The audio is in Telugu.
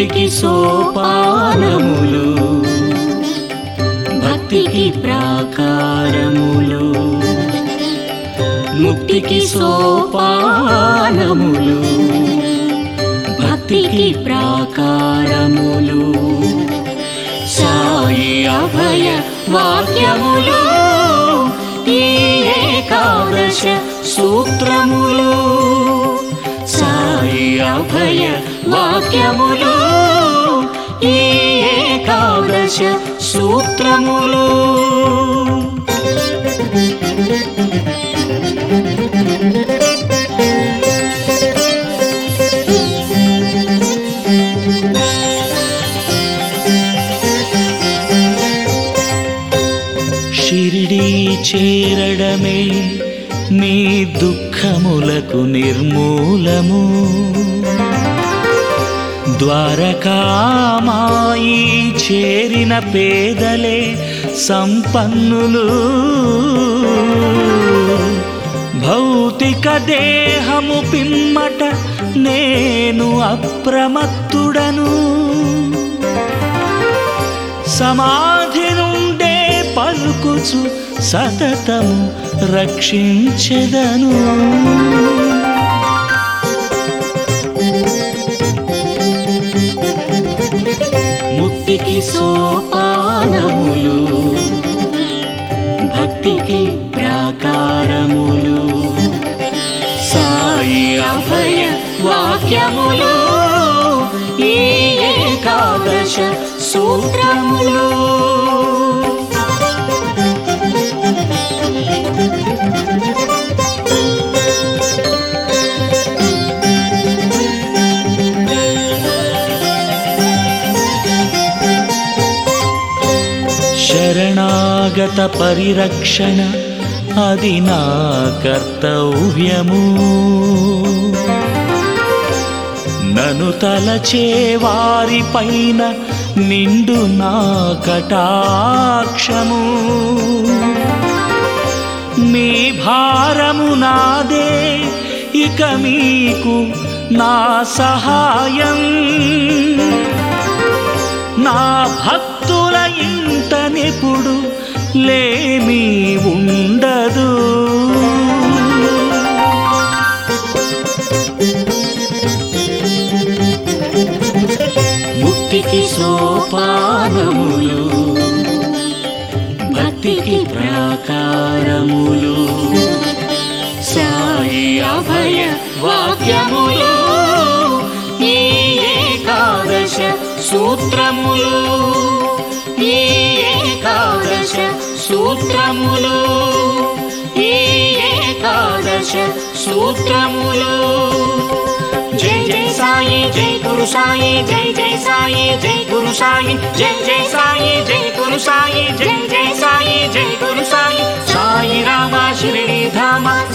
ముక్తికి సోపానములు భక్తికి ప్రాకారములు ముక్తికి సోపానములు భక్తికి ప్రాకారములు సాయి అభయ వాక్యములు ఈ ఏకాదశ సూత్రములు సాయి అభయ వాక్యములు ఈ ఏకాదశ సూత్రములు షిరిడి చేరడమే నీ దుఃఖములకు నిర్మూలము ద్వారకామాయి చేరిన పేదలే సంపన్నులు భౌతిక దేహము పిమ్మట నేను అప్రమత్తుడను సమాధి నుండే పలుకుచు సతతము రక్షించెదను ముక్తికి సోపానములు భక్తికి ప్రాకారములు సాయి అభయ వాక్యములు ఈ ఏకాదశ సూత్రములు శరణాగత పరిరక్షణ అది నా కర్తవ్యము నను తలచే వారి పైన నిండు నా కటాక్షము మీ భారము నాదే ఇక మీకు నా సహాయం నా భక్తుల ఇంటనెప్పుడు లేమి ఉండదు ముక్తికి సోపానములు భక్తికి ప్రాకారములు సాయి అభయ వాక్యములు ఈ ఏకాదశ సూత్రములు ఈ ఏకాదశ సూత్రములు ఈ ఏకాదశ సూత్రములు జై జై సాయి జై గురు సాయి జై జై సాయి జై గురు సాయి జై జై సాయి జై గురు సాయి జై జై సాయి జై గురు సాయి సాయి రామ శిరిడి ధామ